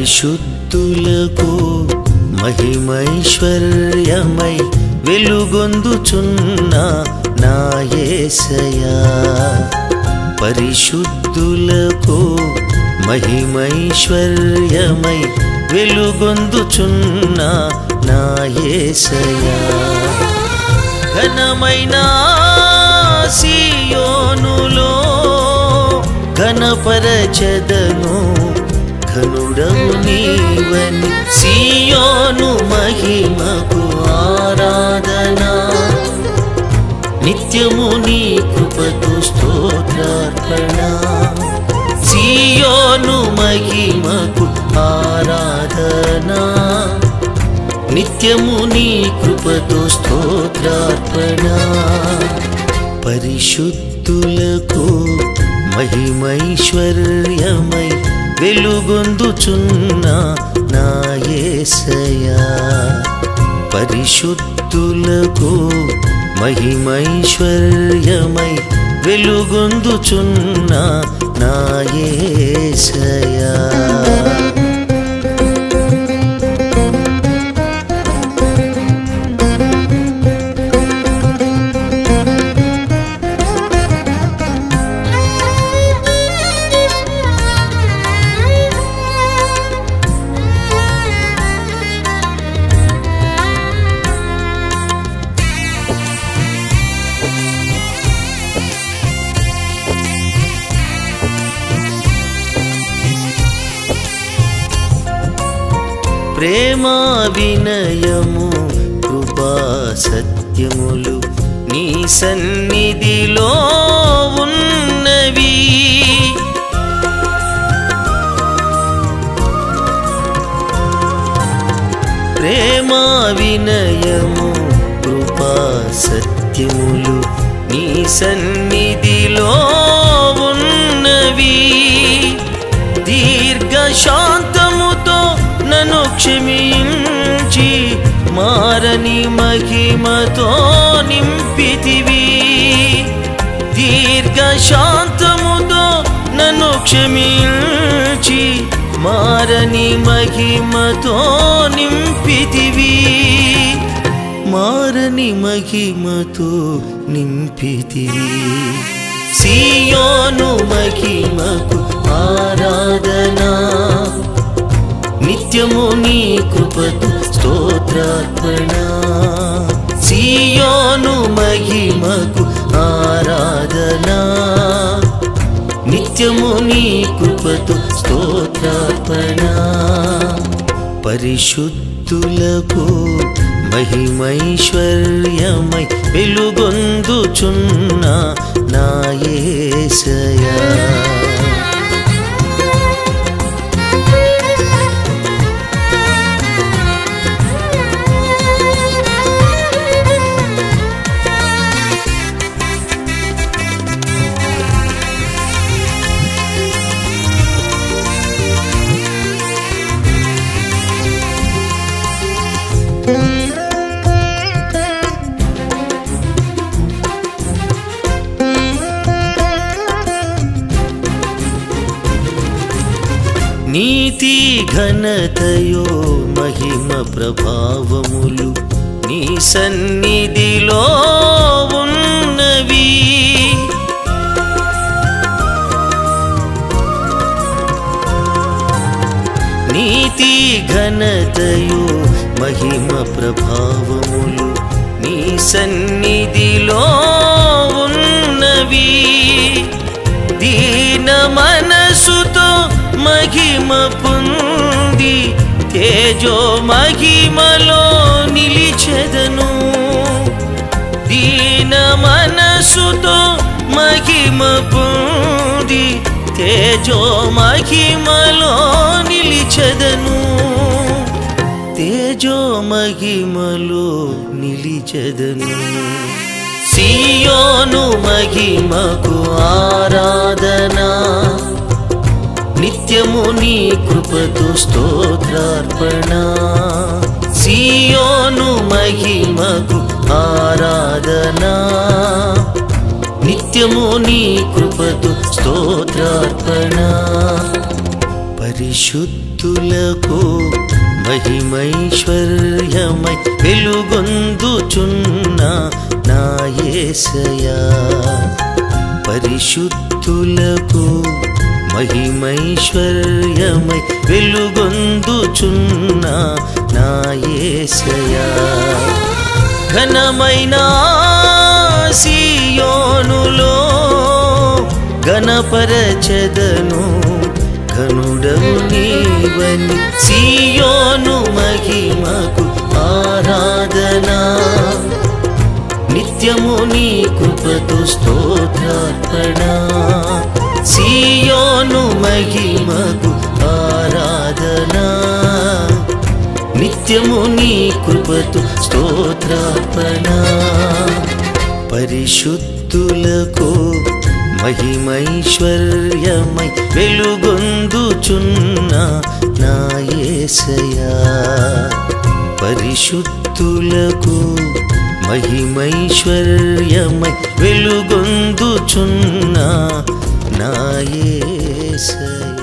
పరిశుద్ధులకు మహిమైశ్వర్యమై వెలుగొందుచున్న నా యేసయా పరిశుద్ధులకు మహిమైశ్వర్యమై వెలుగొందుచున్న నా యేసయా ఘనమైన సియోనులో ఘనపరచదను ఘనుడవు నీవని సియోను మహిమకు ఆరాధన నిత్యము నీ కృపకు స్తోత్రార్పణ సియోను మహిమకు ఆరాధన నిత్యము నీ కృపతో స్తోత్రార్పణ పరిశుద్ధులకు మహిమైశ్వర్యమై వెలుగొందుచున్న నా యేసయా పరిశుద్ధులకు మహిమైశ్వర్యమై వెలుగొందుచున్న నా యేసయా ప్రేమ వినయము కృపా సత్యములు నీ సన్నిధిలో ఉన్నవి ప్రేమ వినయము కృపా సత్యములు నీ సన్నిధిలో ఉన్నవి దీర్ఘ శాంతముతో నన్ను క్షమించి మారని మహిమతో నింపితివి దీర్ఘ శాంతముతో నన్ను క్షమించి మారని మహిమతో నింపితివి మారని మహిమతో నింపితివి సియోను మహిమకు ఆరాధనా నిత్యము నీ కృపకు స్తోత్రార్పణ సియోను మహిమకు ఆరాధనా నిత్యము నీ కృపకు స్తోత్రార్పణ పరిశుద్ధులకు మహిమైశ్వర్యమై వెలుగొందుచున్న నా యేసయా నీతి ఘనతయో మహిమ ప్రభావములు నీ సన్నిధిలో ఉన్నవి నీతి ఘనతయో మహిమ ప్రభావములు నీ సన్నిధిలో ఉన్నవి దీన మనసుతో మహిమ పొంది తేజో మహిమలో నిలిచెదను దీన మనసుతో మహిమ పొంది తేజో మహిమలో నిలిచెదను తేజో మహిమలో నిలిచెదను సియోను మహిమకు ఆరాధనా నిత్యము నీ కృపతో స్తోత్రార్పణ సియోను మహిమకు ఆరాధనా నిత్యము నీ కృపతో స్తోత్రార్పణ పరిశుద్ధులకు మహిమైశ్వర్యమై వెలుగొందుచున్న నా యేసయా పరిశుద్ధులకు మహిమైశ్వర్యమై వెలుగొందుచున్న నా యేసయా ఘనమైన సియోనులో గణపరచదను ఘనుడవు నీవని సియోను మహిమకు ఆరాధనా నిత్యము నీ కృపతో స్తోత్రార్పణ సియోను మహిమకు ఆరాధనా నిత్యము నీ కృపతో స్తోత్రార్పణ పరిశుద్ధులకు మహిమైశ్వర్యమై వెలుగొందుచున్న నా యేసయా పరిశుద్ధులకు మహిమైశ్వర్యమై వెలుగొందుచున్న నా యేసయా